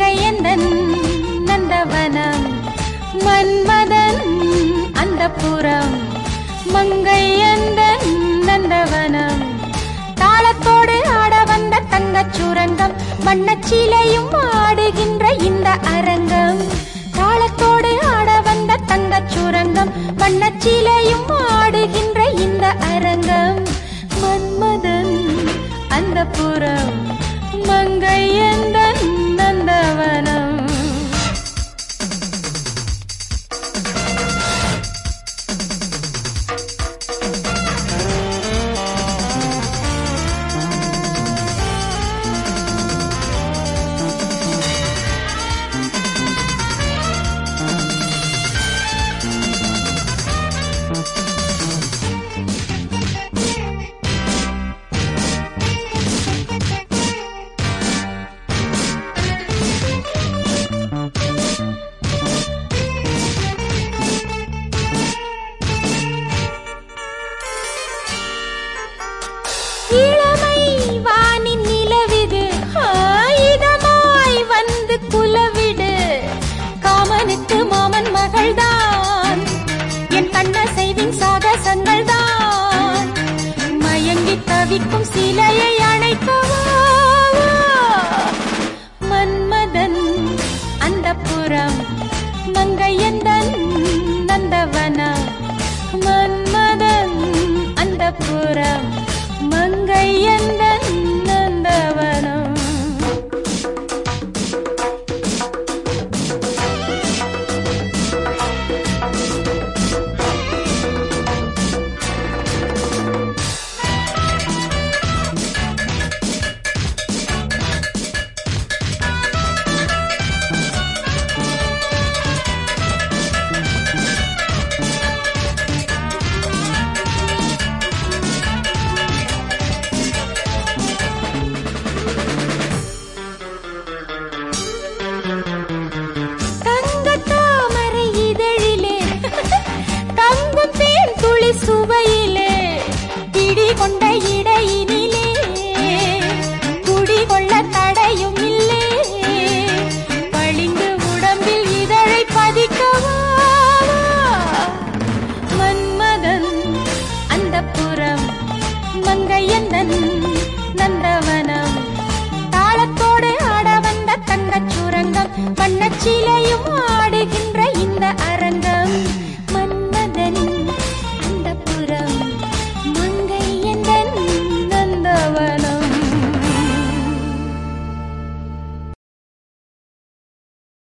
மங்கையந்தன் நந்தவனம் மன்மதன் அந்த புறம் மங்கையந்தன் நந்தவனம் தாளத்தோடு ஆட வந்த தங்கச் சுரங்கம் வண்ணச்சிலையும் ஆடுகின்ற இந்த அரங்கம் தாளத்தோடு ஆட வந்த தங்கச் சுரங்கம் வண்ணச்சிலையும் ஆடுகின்ற இந்த அரங்கம் மன்மதன் அந்த புறம் மங்கையந்தன் நந்தவனம் இளமை வானின் நிலவிது ஆயுதமாய் வந்து குலவிடு காமனுக்கு மாமன் மகள்தான் என் கண்ணசைவின் சாகசங்கள் தான் மயங்கி தவிக்கும் சிலையை அணைக்கவா மன்மதன் அந்த புறம் மங்கையந்தன் நந்தவனம் மன்மதன் அந்த புறம் மங்கையந்தன் நந்தவனம் தங்கத் தாமரை இதழிலே தங்கும் தேன் துளி சுவையிலே பிடி கொண்ட இடையினிலே குடி கொள்ள தடையும் இல்லே பளிங்கு உடம்பில் இதழை பதிக்கவா மன்மதன் அந்த புறம் மங்கையந்தன் நந்தவனம் தாளத்தோடு ஆட வந்த தங்கச் சுரங்கம் வண்ணச்சிலை